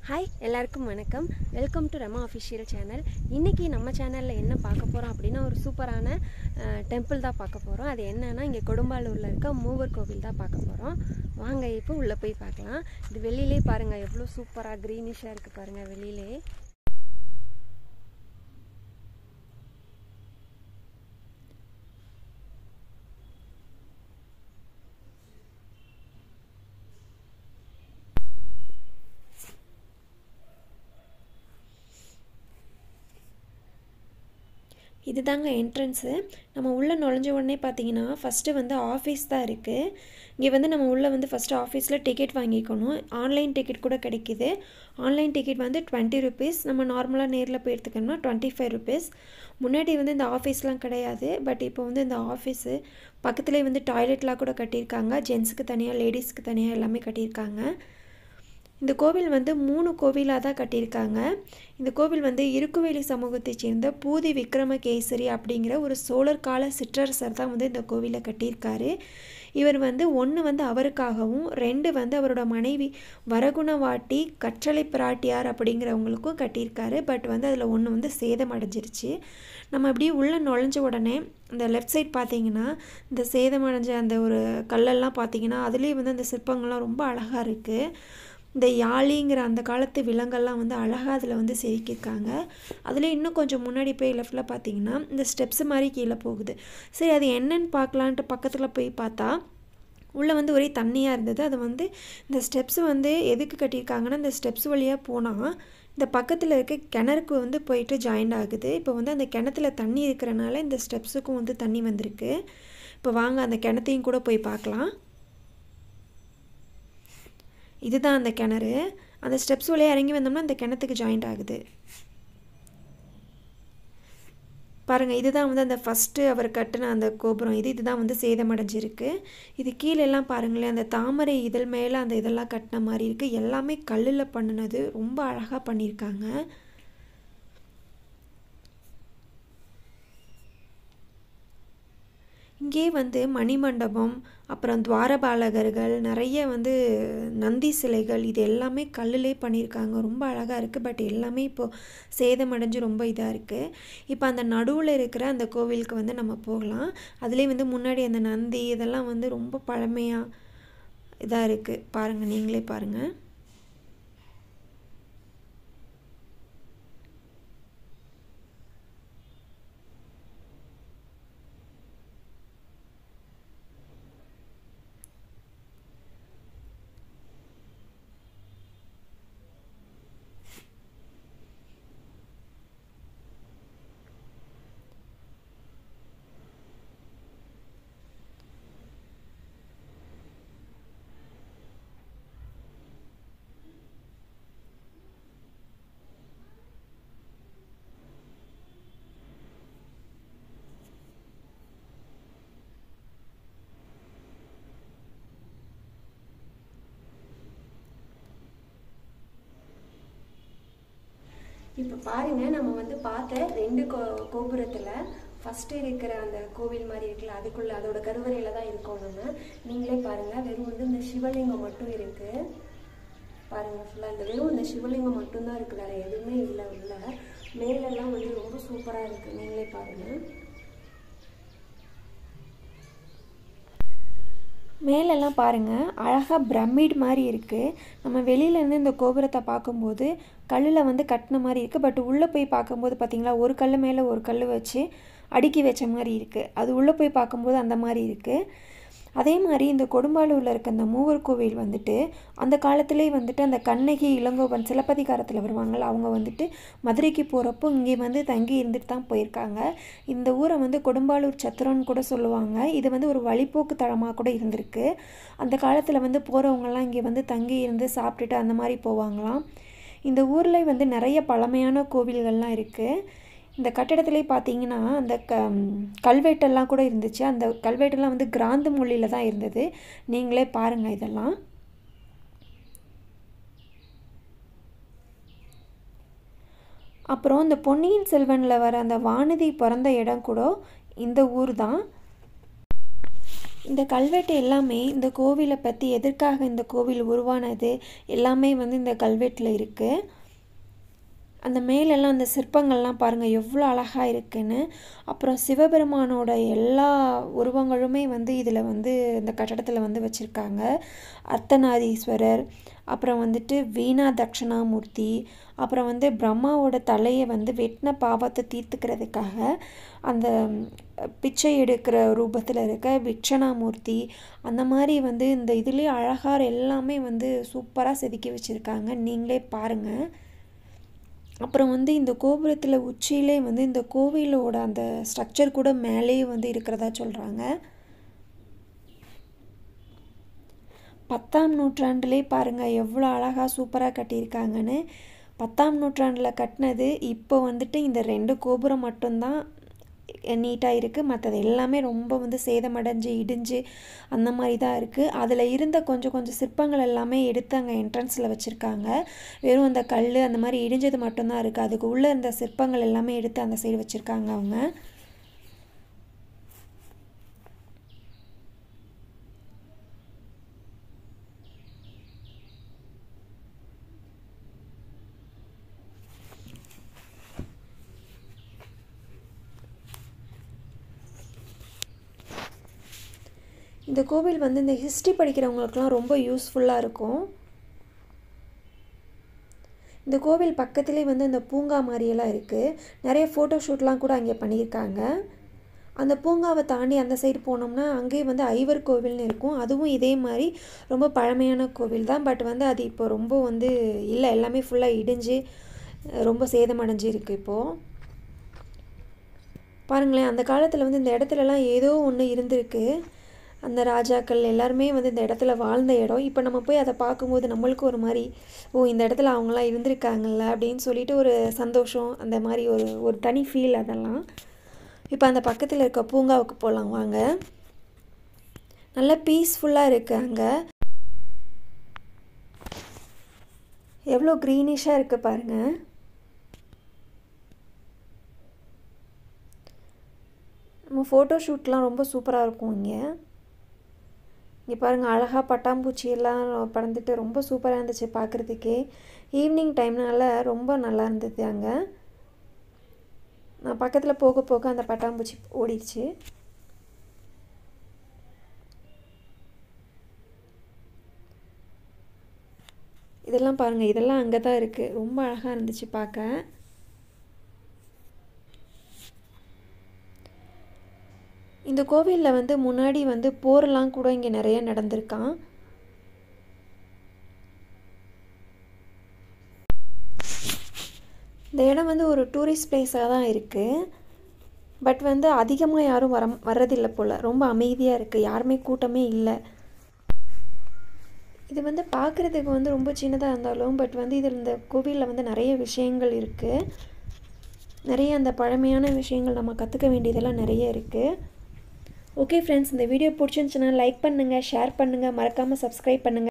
hi எல்லாருக்கும் வணக்கம் welcome to Rama official channel இன்றைக்கி நம்ம சேனலில் என்ன பார்க்க போகிறோம் அப்படின்னா ஒரு சூப்பரான டெம்பிள் தான் பார்க்க போகிறோம் அது என்னன்னா இங்கே கொடும்பாலூரில் இருக்க மூவர் கோவில் தான் பார்க்க போகிறோம் வாங்க இப்போ உள்ளே போய் பார்க்கலாம் இது வெளியிலே பாருங்கள் எவ்வளோ சூப்பராக க்ரீனிஷாக இருக்குது பாருங்கள் வெளியிலே இது தாங்க என்ட்ரன்ஸு நம்ம உள்ளே நுழைஞ்ச உடனே பார்த்தீங்கன்னா ஃபஸ்ட்டு வந்து ஆஃபீஸ் தான் இருக்குது இங்கே வந்து நம்ம உள்ளே வந்து ஃபஸ்ட்டு ஆஃபீஸில் டிக்கெட் வாங்கிக்கணும் ஆன்லைன் டிக்கெட் கூட கிடைக்கிது ஆன்லைன் டிக்கெட் வந்து டுவெண்ட்டி ருபீஸ் நம்ம நார்மலாக நேரில் போய் எடுத்துக்கணும்னா டுவெண்ட்டி ஃபைவ் ருபீஸ் முன்னாடி வந்து இந்த ஆஃபீஸ்லாம் கிடையாது பட் இப்போ வந்து இந்த ஆஃபீஸு பக்கத்துலேயே வந்து டாய்லெட்லாம் கூட கட்டியிருக்காங்க ஜென்ஸுக்கு தனியாக லேடிஸ்க்கு தனியாக எல்லாமே கட்டியிருக்காங்க இந்த கோவில் வந்து மூணு கோவிலாக தான் கட்டியிருக்காங்க இந்த கோவில் வந்து இருக்குவேலி சமூகத்தைச் சேர்ந்த பூதி விக்ரமகேசரி அப்படிங்கிற ஒரு சோழர் கால சிற்றரசர் தான் வந்து இந்த கோவிலை கட்டியிருக்காரு இவர் வந்து ஒன்று வந்து அவருக்காகவும் ரெண்டு வந்து அவரோட மனைவி வரகுணவாட்டி கற்றலை பிராட்டியார் அப்படிங்கிறவங்களுக்கும் கட்டியிருக்காரு பட் வந்து அதில் ஒன்று வந்து சேதம் அடைஞ்சிருச்சு நம்ம அப்படியே உள்ளே நுழைஞ்ச உடனே இந்த லெஃப்ட் சைட் பார்த்தீங்கன்னா இந்த சேதம் அடைஞ்ச அந்த ஒரு கல்லெல்லாம் பார்த்தீங்கன்னா அதுலேயே வந்து அந்த சிற்பங்கள்லாம் ரொம்ப அழகாக இருக்குது இந்த யாழிங்கிற அந்த காலத்து விலங்கெல்லாம் வந்து அழகாக அதில் வந்து செதுக்கியிருக்காங்க அதில் இன்னும் கொஞ்சம் முன்னாடி போய் லெஃப்டில் பார்த்தீங்கன்னா இந்த ஸ்டெப்ஸ் மாதிரி கீழே போகுது சரி அது என்னன்னு பார்க்கலான்ட்டு பக்கத்தில் போய் பார்த்தா உள்ளே வந்து ஒரே தண்ணியாக இருந்தது அது வந்து இந்த ஸ்டெப்ஸ் வந்து எதுக்கு கட்டியிருக்காங்கன்னா இந்த ஸ்டெப்ஸ் வழியாக போனால் இந்த பக்கத்தில் இருக்க கிணறுக்கு வந்து போயிட்டு ஜாயிண்ட் ஆகுது இப்போ வந்து அந்த கிணத்துல தண்ணி இருக்கிறனால இந்த ஸ்டெப்ஸுக்கும் வந்து தண்ணி வந்திருக்கு இப்போ வாங்க அந்த கிணத்தையும் கூட போய் பார்க்கலாம் இதுதான் அந்த கிணறு அந்த ஸ்டெப்ஸ் வழியாக இறங்கி வந்தோம்னா இந்த கிணத்துக்கு ஜாயிண்ட் ஆகுது பாருங்கள் இதுதான் வந்து அந்த ஃபஸ்ட்டு அவர் கட்டின அந்த கோபுரம் இது இதுதான் வந்து சேதமடைஞ்சிருக்கு இது கீழெல்லாம் பாருங்களேன் அந்த தாமரை இதழ் மேலே அந்த இதெல்லாம் கட்டின மாதிரி இருக்குது எல்லாமே கல்லில் பண்ணினது ரொம்ப அழகாக பண்ணியிருக்காங்க இங்கே வந்து மணிமண்டபம் அப்புறம் துவாரபாலகர்கள் நிறைய வந்து நந்தி சிலைகள் இது எல்லாமே கல்லுலே பண்ணியிருக்காங்க ரொம்ப அழகாக இருக்குது பட் எல்லாமே இப்போது சேதமடைஞ்சு ரொம்ப இதாக இருக்குது இப்போ அந்த நடுவில் இருக்கிற அந்த கோவிலுக்கு வந்து நம்ம போகலாம் அதுலேயே வந்து முன்னாடி அந்த நந்தி இதெல்லாம் வந்து ரொம்ப பழமையாக இதாக இருக்குது பாருங்கள் நீங்களே பாருங்கள் இப்போ பாருங்க நம்ம வந்து பார்த்த ரெண்டு கோ கோபுரத்தில் ஃபஸ்ட்டு இருக்கிற அந்த கோவில் மாதிரி இருக்குல்ல அதுக்குள்ள அதோட கருவறையில் தான் இருக்கோம் நம்ம நீங்களே பாருங்கள் வெறும் வந்து இந்த சிவலிங்கம் மட்டும் இருக்குது பாருங்கள் ஃபுல்லாக இந்த வெறும் இந்த சிவலிங்கம் மட்டும்தான் இருக்குது வேறு எதுவுமே இல்லை உள்ள மேலெல்லாம் வந்து ரொம்ப சூப்பராக இருக்குது நீங்களே பாருங்கள் மேலெல்லாம் பாருங்கள் அழகாக பிரமிட் மாதிரி இருக்குது நம்ம வெளியிலேருந்து இந்த கோபுரத்தை பார்க்கும்போது கல்லில் வந்து கட்டின மாதிரி இருக்குது பட் உள்ளே போய் பார்க்கும்போது பார்த்திங்களா ஒரு கல் மேலே ஒரு கல் வச்சு அடுக்கி வச்ச மாதிரி இருக்குது அது உள்ளே போய் பார்க்கும்போது அந்த மாதிரி இருக்குது அதே மாதிரி இந்த கொடும்பாலூரில் இருக்க அந்த மூவர் கோவில் வந்துட்டு அந்த காலத்துலேயே வந்துட்டு அந்த கண்ணகி இளங்கோவன் சிலப்பதிகாரத்தில் வருவாங்கள்ல அவங்க வந்துட்டு மதுரைக்கு போகிறப்போ இங்கே வந்து தங்கி இருந்துட்டு தான் போயிருக்காங்க இந்த ஊரை வந்து கொடும்பாலூர் சத்திரம்னு கூட சொல்லுவாங்க இது வந்து ஒரு வழிப்போக்கு தளமாக கூட இருந்திருக்கு அந்த காலத்தில் வந்து போகிறவங்கலாம் இங்கே வந்து தங்கி இருந்து சாப்பிட்டுட்டு அந்த மாதிரி போவாங்களாம் இந்த ஊரில் வந்து நிறைய பழமையான கோவில்கள்லாம் இருக்குது இந்த கட்டிடத்துலேயே பார்த்தீங்கன்னா அந்த க கல்வெட்டெல்லாம் கூட இருந்துச்சு அந்த கல்வெட்டெல்லாம் வந்து கிராந்த மொழியில் தான் இருந்தது நீங்களே பாருங்கள் இதெல்லாம் அப்புறம் இந்த பொன்னியின் செல்வனில் வர அந்த வானதி பிறந்த இடம் கூட இந்த ஊர் தான் இந்த கல்வெட்டு எல்லாமே இந்த கோவிலை பற்றி எதற்காக இந்த கோவில் உருவானது எல்லாமே வந்து இந்த கல்வெட்டில் இருக்குது அந்த மேலெல்லாம் அந்த சிற்பங்கள்லாம் பாருங்கள் எவ்வளோ அழகாக இருக்குன்னு அப்புறம் சிவபெருமானோட எல்லா உருவங்களுமே வந்து இதில் வந்து இந்த கட்டடத்தில் வந்து வச்சுருக்காங்க அர்த்தநாதீஸ்வரர் அப்புறம் வந்துட்டு வீணா தட்சிணாமூர்த்தி அப்புறம் வந்து பிரம்மாவோட தலையை வந்து வெட்டின பாவத்தை தீர்த்துக்கிறதுக்காக அந்த பிச்சை எடுக்கிற ரூபத்தில் இருக்க விக்ஷணாமூர்த்தி அந்த மாதிரி வந்து இந்த இதுலேயே அழகாக எல்லாமே வந்து சூப்பராக செதுக்கி வச்சுருக்காங்க நீங்களே பாருங்கள் அப்புறம் வந்து இந்த கோபுரத்தில் உச்சியிலே வந்து இந்த கோவிலோட அந்த ஸ்ட்ரக்சர் கூட மேலேயே வந்து இருக்கிறதா சொல்கிறாங்க பத்தாம் நூற்றாண்டுலே பாருங்கள் எவ்வளோ அழகாக சூப்பராக கட்டியிருக்காங்கன்னு பத்தாம் நூற்றாண்டில் கட்டினது இப்போ வந்துட்டு இந்த ரெண்டு கோபுரம் மட்டும்தான் நீட்டாக இருக்குது மற்றது எல்லாமே ரொம்ப வந்து சேதமடைஞ்சு இடிஞ்சு அந்த மாதிரி தான் இருக்குது அதில் இருந்த கொஞ்சம் கொஞ்சம் சிற்பங்கள் எல்லாமே எடுத்து அங்கே என்ட்ரன்ஸில் வச்சுருக்காங்க வெறும் அந்த கல் அந்த மாதிரி இடிஞ்சது மட்டும்தான் இருக்குது அதுக்கு உள்ளே இருந்த சிற்பங்கள் எல்லாமே எடுத்து அந்த சைடு வச்சுருக்காங்க அவங்க இந்த கோவில் வந்து இந்த ஹிஸ்ட்ரி படிக்கிறவங்களுக்குலாம் ரொம்ப யூஸ்ஃபுல்லாக இருக்கும் இந்த கோவில் பக்கத்துலேயே வந்து இந்த பூங்கா மாதிரியெல்லாம் இருக்குது நிறைய ஃபோட்டோ ஷூட்லாம் கூட அங்கே பண்ணியிருக்காங்க அந்த பூங்காவை தாண்டி அந்த சைடு போனோம்னா அங்கேயே வந்து ஐவர் கோவில்னு இருக்கும் அதுவும் இதே மாதிரி ரொம்ப பழமையான கோவில் தான் பட் வந்து அது இப்போ ரொம்ப வந்து இல்லை எல்லாமே ஃபுல்லாக இடிஞ்சு ரொம்ப சேதமடைஞ்சு இருக்குது இப்போது பாருங்களேன் அந்த காலத்தில் வந்து இந்த இடத்துலலாம் ஏதோ ஒன்று இருந்திருக்கு அந்த ராஜாக்கள் எல்லாருமே வந்து இந்த இடத்துல வாழ்ந்த இடம் இப்போ நம்ம போய் அதை பார்க்கும்போது நம்மளுக்கு ஒரு மாதிரி ஓ இந்த இடத்துல அவங்களாம் இருந்திருக்காங்கல்ல அப்படின்னு சொல்லிட்டு ஒரு சந்தோஷம் அந்த மாதிரி ஒரு ஒரு தனி ஃபீல் அதெல்லாம் இப்போ அந்த பக்கத்தில் இருக்க பூங்காவுக்கு போகலாம் வாங்க நல்லா பீஸ்ஃபுல்லாக இருக்குது அங்கே எவ்வளோ க்ரீனிஷாக இருக்குது பாருங்கள் நம்ம ஃபோட்டோ ஷூட்லாம் ரொம்ப சூப்பராக இருக்கும் இங்கே இங்கே பாருங்கள் அழகாக பட்டாம்பூச்சி எல்லாம் பறந்துட்டு ரொம்ப சூப்பராக இருந்துச்சு பார்க்குறதுக்கே ஈவினிங் டைம்னால ரொம்ப நல்லா இருந்தது அங்கே நான் பக்கத்தில் போக போக அந்த பட்டாம்பூச்சி ஓடிடுச்சு இதெல்லாம் பாருங்கள் இதெல்லாம் அங்கே தான் இருக்குது ரொம்ப அழகாக இருந்துச்சு பார்க்க இந்த கோவிலில் வந்து முன்னாடி வந்து போரெல்லாம் கூட இங்கே நிறைய நடந்திருக்கான் இந்த இடம் வந்து ஒரு டூரிஸ்ட் பிளேஸாக தான் இருக்குது பட் வந்து அதிகமாக யாரும் வர வர்றதில்லை போல் ரொம்ப அமைதியாக இருக்குது யாருமே கூட்டமே இல்லை இது வந்து பார்க்குறதுக்கு வந்து ரொம்ப சின்னதாக இருந்தாலும் பட் வந்து இதில் இந்த கோவிலில் வந்து நிறைய விஷயங்கள் இருக்குது நிறைய அந்த பழமையான விஷயங்கள் நம்ம கற்றுக்க வேண்டியதெல்லாம் நிறைய இருக்குது ஓகே ஃப்ரெண்ட்ஸ் இந்த வீடியோ பிடிச்சிருந்துச்சுன்னா லைக் பண்ணுங்கள் ஷேர் பண்ணுங்கள் மறக்காமல் சப்ஸ்கிரைப் பண்ணுங்கள்